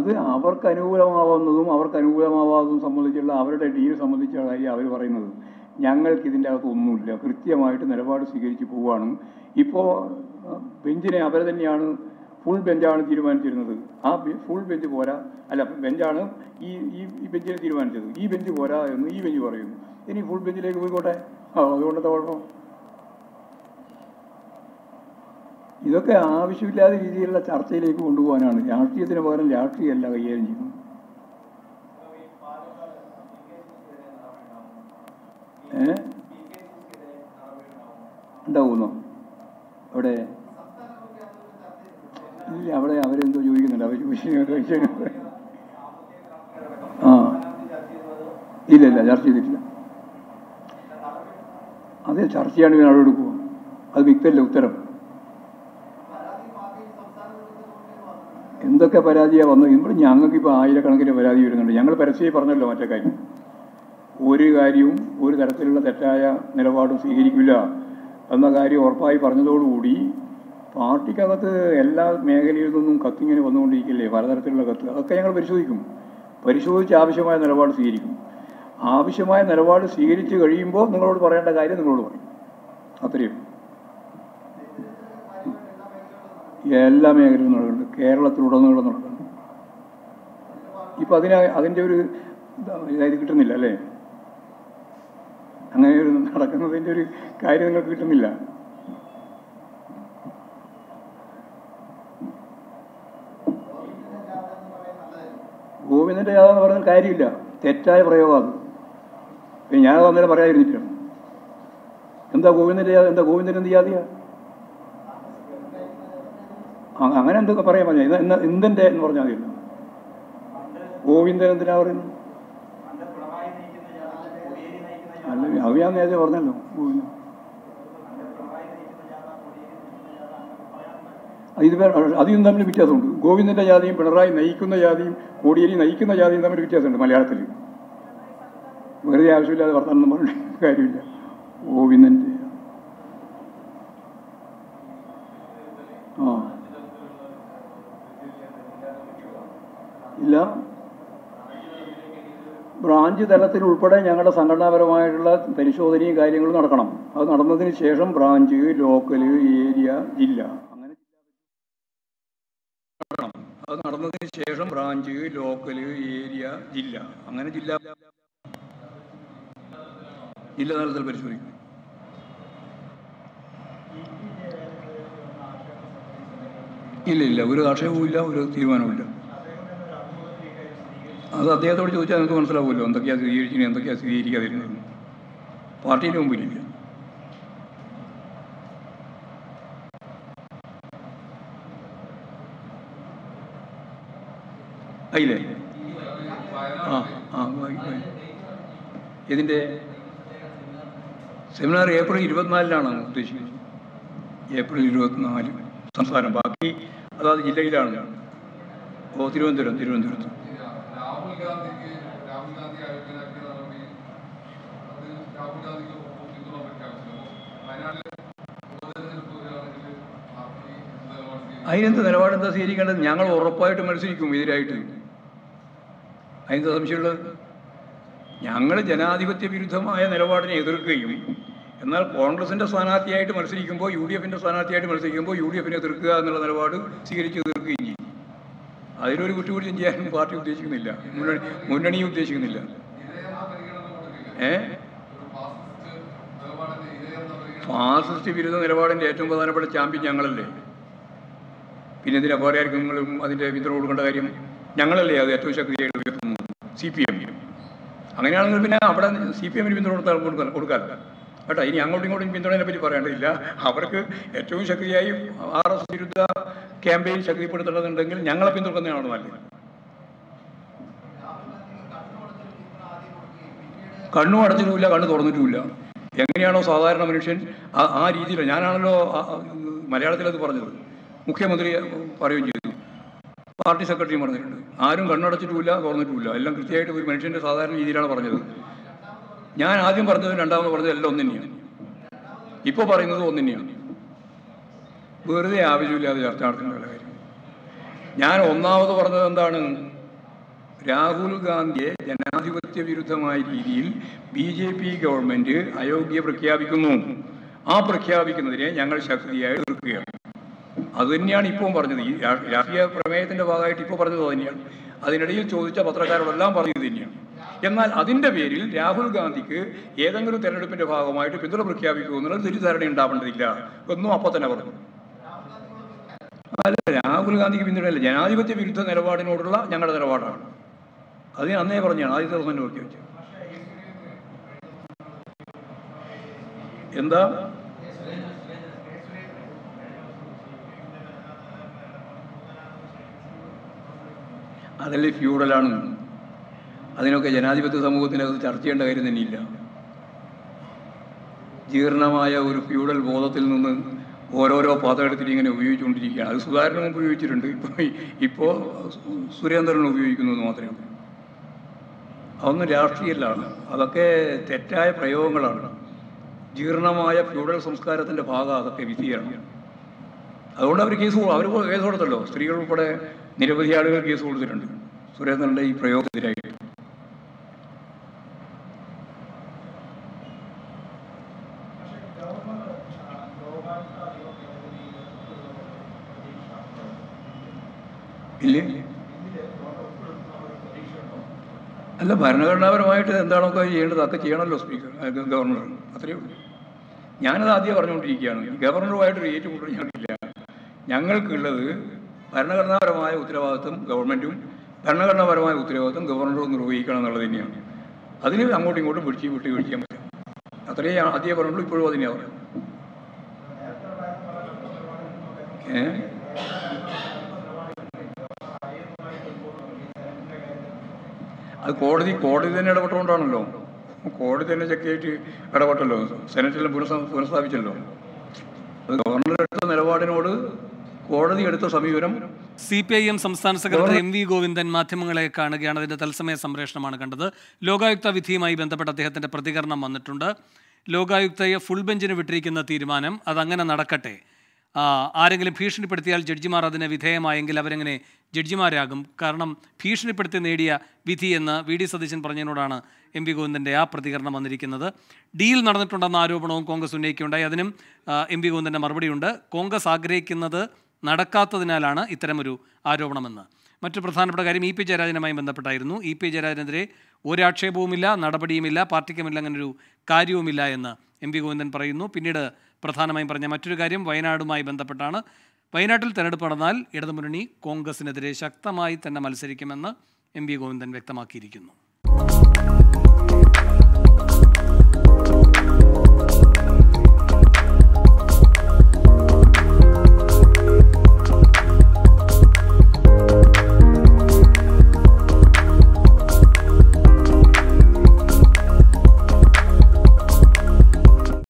അത് അവർക്ക് അനുകൂലമാവുന്നതും അവർക്ക് അനുകൂലമാവാത്തതും സംബന്ധിച്ചുള്ള അവരുടെ ഡീൽ സംബന്ധിച്ചുള്ള കാര്യം അവർ പറയുന്നത് ഞങ്ങൾക്ക് ഇതിൻ്റെ അകത്ത് ഒന്നുമില്ല കൃത്യമായിട്ട് നിലപാട് സ്വീകരിച്ച് പോവുകയാണ് ഇപ്പോൾ ബെഞ്ചിനെ അവർ തന്നെയാണ് ഫുൾ ബെഞ്ചാണ് തീരുമാനിച്ചിരുന്നത് ആ ഫുൾ ബെഞ്ച് പോരാ അല്ല ബെഞ്ചാണ് ഈ ഈ ഈ ബെഞ്ചിനെ തീരുമാനിച്ചത് ഈ ബെഞ്ച് പോരാ എന്ന് ഈ ബെഞ്ച് പറയുന്നു ഇനി ഫുൾ ബെഞ്ചിലേക്ക് പോയിക്കോട്ടെ ആ അതുകൊണ്ടത്തെ കുഴപ്പം ഇതൊക്കെ ആവശ്യമില്ലാത്ത രീതിയിലുള്ള ചർച്ചയിലേക്ക് കൊണ്ടുപോകാനാണ് രാഷ്ട്രീയത്തിന് പകരം രാഷ്ട്രീയമല്ല കൈകാര്യം ചെയ്യുന്നത് ഏ ഉണ്ടാവുന്നോ അവിടെ ഇല്ല അവിടെ അവരെന്തോ ചോദിക്കുന്നുണ്ട് അവർ ചോദിച്ചു ആ ഇല്ല ഇല്ല ചർച്ച ചെയ്തിട്ടില്ല അതെ ചർച്ച ചെയ്യാൻ ഇവർ അവിടെ എടുക്കുമോ അത് വ്യക്തമല്ല ഉത്തരം എന്തൊക്കെ പരാതിയാണ് വന്നത് ഇവിടെ ഞങ്ങൾക്ക് ഇപ്പോൾ ആയിരക്കണക്കിന് പരാതി വരുന്നുണ്ട് ഞങ്ങൾ പരസ്യമായി പറഞ്ഞല്ലോ മറ്റേ കാര്യം ഒരു കാര്യവും ഒരു തരത്തിലുള്ള തെറ്റായ നിലപാടും സ്വീകരിക്കില്ല എന്ന കാര്യം ഉറപ്പായി പറഞ്ഞതോടുകൂടി പാർട്ടിക്കകത്ത് എല്ലാ മേഖലയിൽ നിന്നും കത്തിങ്ങനെ വന്നുകൊണ്ടിരിക്കില്ലേ പലതരത്തിലുള്ള കത്ത് അതൊക്കെ ഞങ്ങൾ പരിശോധിക്കും പരിശോധിച്ച് ആവശ്യമായ നിലപാട് സ്വീകരിക്കും ആവശ്യമായ നിലപാട് സ്വീകരിച്ച് കഴിയുമ്പോൾ നിങ്ങളോട് പറയേണ്ട കാര്യം നിങ്ങളോട് പറയും അത്രയും എല്ലാ മേഖലയിലും നടക്കുന്നുണ്ട് കേരളത്തിലുടനീളം നടക്കുന്നുണ്ട് ഇപ്പം അതിന് അതിൻ്റെ ഒരു ഇത് കിട്ടുന്നില്ല അല്ലേ അങ്ങനെ ഒരു നടക്കുന്നതിൻ്റെ ഒരു കാര്യം നിങ്ങൾക്ക് കിട്ടുന്നില്ല ഗോവിന്ദൻ്റെ ജാഥ എന്ന് പറഞ്ഞാൽ കാര്യമില്ല തെറ്റായ പ്രയോഗം അത് ഞാനത് അന്നേരം പറയാതിരുന്നിട്ടാണ് എന്താ ഗോവിന്ദൻ്റെ ജാഥ എന്താ ഗോവിന്ദൻ എന്ത് ജാതിയാ ആ, അങ്ങനെ എന്തൊക്കെ പറയാൻ പറഞ്ഞ ഇന്ന് ഇന്ദൻ്റെ എന്ന് പറഞ്ഞാൽ മതിയല്ലോ ഗോവിന്ദൻ എന്തിനാ പറയുന്നത് അല്ല അത് ഞാൻ നേരത്തെ പറഞ്ഞല്ലോ ഗോവിന്ദൻ അത് ഇത് വേറെ- അതിനും തമ്മിൽ വ്യത്യാസമുണ്ട് ഗോവിന്ദൻ്റെ ജാതിയും പിണറായി നയിക്കുന്ന ജാതിയും കോടിയേരി നയിക്കുന്ന ജാതിയും തമ്മിൽ വ്യത്യാസമുണ്ട് മലയാളത്തിൽ വെറുതെ ആവശ്യമില്ലാതെ വർത്തമാനം പറഞ്ഞിട്ട് കാര്യമില്ല ഗോവിന്ദൻ്റെ ആ ഇല്ല ബ്രാഞ്ച് തലത്തിൽ ഉൾപ്പെടെ ഞങ്ങളുടെ സംഘടനാപരമായിട്ടുള്ള പരിശോധനയും കാര്യങ്ങളും നടക്കണം അത് നടന്നതിന് ശേഷം ബ്രാഞ്ച് ലോക്കൽ ഏരിയ ജില്ല അങ്ങനെ നടക്കണം. അത് നടന്നതിന് ശേഷം ബ്രാഞ്ച് ലോക്കൽ ഏരിയ ജില്ല അങ്ങനെ ജില്ല ജില്ല തലത്തിൽ പരിശോധിക്കും ഇല്ല ഇല്ല ഒരു ആക്ഷേപവും ഇല്ല ഒരു തീരുമാനവും ഇല്ല അത് അദ്ദേഹത്തോട് ചോദിച്ചാൽ നിങ്ങൾക്ക് മനസ്സിലാവുമല്ലോ എന്തൊക്കെയാണ് സ്വീകരിച്ചിന് എന്തൊക്കെയാണ് സ്വീകരിക്കാതിരുന്നത് പാർട്ടിയുടെ മുമ്പിലില്ല ആയില്ലേ ആ ആ വായി, വായി. ഇതിൻ്റെ സെമിനാർ ഏപ്രിൽ ഇരുപത്തിനാലിനാണ് ഉദ്ദേശിക്കുന്നത് ഏപ്രിൽ ഇരുപത്തിനാല് സംസ്ഥാനം ബാക്കി അതാത് ജില്ലയിലാണ് ഓ തിരുവനന്തപുരം തിരുവനന്തപുരത്ത് രാഹുൽ ഗാന്ധിക്ക് രാഹുൽ ഗാന്ധി ആരോഗ്യനാക്കിയ നടപടി അത് രാഹുൽ ഗാന്ധിക്ക് പിന്തുണ പ്രഖ്യാപിച്ചു വയനാട്ടിൽ ഉപതെരഞ്ഞെടുപ്പ് വരികയാണെങ്കിൽ പാർട്ടി എന്ത് നിലപാട് സ്വീകരിക്കും? അതിനെന്ത് നിലപാട് എന്താ സ്വീകരിക്കേണ്ടത് ഞങ്ങൾ ഉറപ്പായിട്ട് മത്സരിക്കും എതിരായിട്ട് അതിനെന്താ സംശയമുള്ളത് ഞങ്ങൾ ജനാധിപത്യ വിരുദ്ധമായ നിലപാടിനെ എതിർക്കുകയും എന്നാൽ കോൺഗ്രസിന്റെ സ്ഥാനാർത്ഥിയായിട്ട് മത്സരിക്കുമ്പോൾ യു ഡി എഫിന്റെ സ്ഥാനാർത്ഥിയായിട്ട് മത്സരിക്കുമ്പോൾ യു ഡി എഫിനെ എതിർക്കുക എന്നുള്ള നിലപാട് സ്വീകരിച്ച് എതിർക്കുകയും ചെയ്യും അതിലൊരു കുറ്റകുറ്റം ചെയ്യാനും പാർട്ടി ഉദ്ദേശിക്കുന്നില്ല മുന്നണി മുന്നണിയും ഉദ്ദേശിക്കുന്നില്ല ഇതേയെന്ന പരിഗണന കൊടുക്കില്ല ഏ ഒരു ഫാസിസ്റ്റ് നിലപാടിന്റെ ഇതേയെന്ന പരിഗണന ഫാസിസ്റ്റ് വിരുദ്ധ നിലപാടിന്റെ ഏറ്റവും പ്രധാനപ്പെട്ട ചാമ്പ്യൻ ഞങ്ങളല്ലേ പിന്നെ എന്തിനാ വേറെ ആർക്കെങ്കിലും അതിന്റെ പിന്തുണ കൊടുക്കേണ്ട കാര്യം ഞങ്ങളല്ലേ അത് ഏറ്റവും ശക്തിയായിട്ട് ഉയർത്തുന്നത് സി പി എം അങ്ങനെയാണെങ്കിൽ പിന്നെ അവിടെ സി പി എമ്മിന് പിന്തുണ കൊടുത്താൽ കൊടുക്കാൻ കൊടുക്കാറില്ല കേട്ടോ ഇനി അങ്ങോട്ടും ഇങ്ങോട്ടും പിന്തുണയെ പറ്റി പറയേണ്ടതില്ല അവർക്ക് ഏറ്റവും ശക്തിയായി ആർ എസ് വിരുദ്ധ ക്യാമ്പയിൻ ശക്തിപ്പെടുത്തേണ്ടതുണ്ടെങ്കിൽ ഞങ്ങളെ പിന്തുണക്കുന്നതാണ് നല്ലത് കണ്ണും അടച്ചിട്ടുമില്ല കണ്ണ് തുറന്നിട്ടുമില്ല എങ്ങനെയാണോ സാധാരണ മനുഷ്യൻ ആ ആ രീതിയിൽ ഞാനാണല്ലോ ആ- ആ മലയാളത്തിൽ അത് പറഞ്ഞത് മുഖ്യമന്ത്രി പറയുകയും ചെയ്തു പാർട്ടി സെക്രട്ടറിയും പറഞ്ഞിട്ടുണ്ട് ആരും കണ്ണടച്ചിട്ടുമില്ല തുറന്നിട്ടുമില്ല എല്ലാം കൃത്യമായിട്ട് ഒരു മനുഷ്യൻ്റെ സാധാരണ രീതിയിലാണ് പറഞ്ഞത് ഞാൻ ആദ്യം പറഞ്ഞതും രണ്ടാമത് പറഞ്ഞതും എല്ലാം ഒന്ന് തന്നെയാണ് ഇപ്പോൾ പറയുന്നത് ഒന്ന് തന്നെയാണ് വെറുതെ ആവശ്യമില്ലാതെ ചർച്ച നടത്തുന്ന കാര്യം ഞാൻ ഒന്നാമത് പറഞ്ഞത് എന്താണ് രാഹുൽ ഗാന്ധിയെ ജനാധിപത്യ വിരുദ്ധമായ രീതിയിൽ ബി ജെ പി ഗവൺമെന്റ് അയോഗ്യ പ്രഖ്യാപിക്കുന്നു ആ പ്രഖ്യാപിക്കുന്നതിനെ ഞങ്ങൾ ശക്തിയായി എതിർക്കുകയാണ് അത് തന്നെയാണ് ഇപ്പോൾ പറഞ്ഞത് ഈ രാ- രാഷ്ട്രീയ പ്രമേയത്തിന്റെ ഭാഗമായിട്ട് ഇപ്പോൾ പറഞ്ഞത് അത് തന്നെയാണ് അതിനിടയിൽ ചോദിച്ച പത്രക്കാരോടെല്ലാം പറഞ്ഞത് തന്നെയാണ് എന്നാൽ അതിന്റെ പേരിൽ രാഹുൽ ഗാന്ധിക്ക് ഏതെങ്കിലും തെരഞ്ഞെടുപ്പിന്റെ ഭാഗമായിട്ട് പിന്തുണ പ്രഖ്യാപിക്കുക എന്നുള്ളത് തെറ്റിദ്ധാരണ ഉണ്ടാവേണ്ടതില്ല എന്നും അപ്പൊ തന്നെ പറഞ്ഞു അല്ല രാഹുൽ ഗാന്ധിക്ക് പിന്തുണയല്ല ജനാധിപത്യ വിരുദ്ധ നിലപാടിനോടുള്ള ഞങ്ങളുടെ നിലപാടാണ് അത് ഞാൻ അന്നേ പറഞ്ഞാണ് ആദ്യത്തെ ദിവസം തന്നെ പ്രഖ്യാപിച്ചു എന്താ അതല്ലേ ഫ്യൂഡലാണ് അതിനൊക്കെ ജനാധിപത്യ സമൂഹത്തിനകത്ത് ചർച്ച ചെയ്യേണ്ട കാര്യം തന്നെയില്ല ജീർണമായ ഒരു ഫ്യൂഡൽ ബോധത്തിൽ നിന്ന് ഓരോരോ പദമെടുത്തിട്ട് ഇങ്ങനെ ഉപയോഗിച്ചുകൊണ്ടിരിക്കുകയാണ് അത് സുധാകരനും ഉപയോഗിച്ചിട്ടുണ്ട് ഇപ്പോൾ ഇപ്പോൾ സുരേന്ദ്രനും ഉപയോഗിക്കുന്നു എന്ന് മാത്രമേ ഉള്ളൂ അതൊന്നും രാഷ്ട്രീയമല്ലാണ് അതൊക്കെ തെറ്റായ പ്രയോഗങ്ങളാണ് ജീർണമായ ഫ്യൂഡൽ സംസ്കാരത്തിൻ്റെ ഭാഗം അതൊക്കെ വിധിയാണ് അതുകൊണ്ട് അവർ കേസ് അവർ കേസ് കൊടുത്തല്ലോ സ്ത്രീകൾ ഉൾപ്പെടെ നിരവധി ആളുകൾ കേസ് കൊടുത്തിട്ടുണ്ട് സുരേന്ദ്രൻ്റെ ഈ പ്രയോഗത്തിനായിട്ട് ഇല്ലേ അല്ല ഭരണഘടനാപരമായിട്ട് എന്താണൊക്കെ ചെയ്യേണ്ടത് അതൊക്കെ ചെയ്യണമല്ലോ സ്പീക്കർ അഹ് ഗവർണർ അത്രയേ ഉള്ളൂ ഞാനത് ആദ്യം പറഞ്ഞുകൊണ്ടിരിക്കുകയാണ് ഗവർണറുമായിട്ട് ഏറ്റുമുട്ടൽ ഞങ്ങൾക്കില്ല ഞങ്ങൾക്കുള്ളത് ഭരണഘടനാപരമായ ഉത്തരവാദിത്വം ഗവൺമെൻറ്റും ഭരണഘടനാപരമായ ഉത്തരവാദിത്വം ഗവർണറും നിർവഹിക്കണം എന്നുള്ളത് തന്നെയാണ് അതിന് അങ്ങോട്ടും ഇങ്ങോട്ടും പിടിച്ച് വിട്ട് പിടിക്കാൻ പറ്റും അത്രയേ ഞാൻ ആദ്യമേ പറഞ്ഞുള്ളൂ ഇപ്പോഴും അതിനെയാണ് പറയുന്നത് ഏ അത് കോടതി കോടതി തന്നെ ഇടപെട്ടുകൊണ്ടാണല്ലോ കോടതി തന്നെ ചെക്കായിട്ട് ഇടപെട്ടല്ലോ സെനറ്റിലും പുനഃ പുനഃസ്ഥാപിച്ചല്ലോ അത് ഗവർണർ എടുത്ത നിലപാടിനോട് കോടതി എടുത്ത സമീപനം സി പി ഐ എം സംസ്ഥാന സെക്രട്ടറി എം വി ഗോവിന്ദൻ മാധ്യമങ്ങളെ കാണുകയാണ് അതിന്റെ തത്സമയ സംപ്രേഷണമാണ് കണ്ടത് ലോകായുക്ത വിധിയുമായി ബന്ധപ്പെട്ട് അദ്ദേഹത്തിന്റെ പ്രതികരണം വന്നിട്ടുണ്ട് ലോകായുക്തയെ ഫുൾ ബെഞ്ചിന് വിട്ടിരിക്കുന്ന തീരുമാനം അതങ്ങനെ നടക്കട്ടെ ആ, ആരെങ്കിലും ഭീഷണിപ്പെടുത്തിയാൽ ജഡ്ജിമാർ അതിന് വിധേയമായെങ്കിൽ അവരെങ്ങനെ ജഡ്ജിമാരാകും കാരണം ഭീഷണിപ്പെടുത്തി നേടിയ വിധി എന്ന് വി ഡി സതീശൻ പറഞ്ഞതിനോടാണ് എം വി ഗോവിന്ദൻ്റെ ആ പ്രതികരണം വന്നിരിക്കുന്നത് ഡീൽ നടന്നിട്ടുണ്ടെന്ന ആരോപണവും കോൺഗ്രസ് ഉന്നയിക്കുകയുണ്ടായി അതിനും ആ, എം വി ഗോവിന്ദൻ്റെ മറുപടിയുണ്ട് കോൺഗ്രസ് ആഗ്രഹിക്കുന്നത് നടക്കാത്തതിനാലാണ് ഇത്തരമൊരു ആരോപണമെന്ന് മറ്റു പ്രധാനപ്പെട്ട കാര്യം ഇ പി ജയരാജനുമായി ബന്ധപ്പെട്ടായിരുന്നു ഇ പി ജയരാജനെതിരെ ഒരാക്ഷേപവുമില്ല നടപടിയുമില്ല പാർട്ടിക്കുമില്ല അങ്ങനൊരു കാര്യവുമില്ല എന്ന് എം വി ഗോവിന്ദൻ പറയുന്നു പിന്നീട് പ്രധാനമായും പറഞ്ഞ മറ്റൊരു കാര്യം വയനാടുമായി ബന്ധപ്പെട്ടാണ് വയനാട്ടിൽ തെരഞ്ഞെടുപ്പ് നടന്നാൽ ഇടതുമുന്നണി കോൺഗ്രസിനെതിരെ ശക്തമായി തന്നെ മത്സരിക്കുമെന്ന് എം വി ഗോവിന്ദൻ വ്യക്തമാക്കിയിരിക്കുന്നു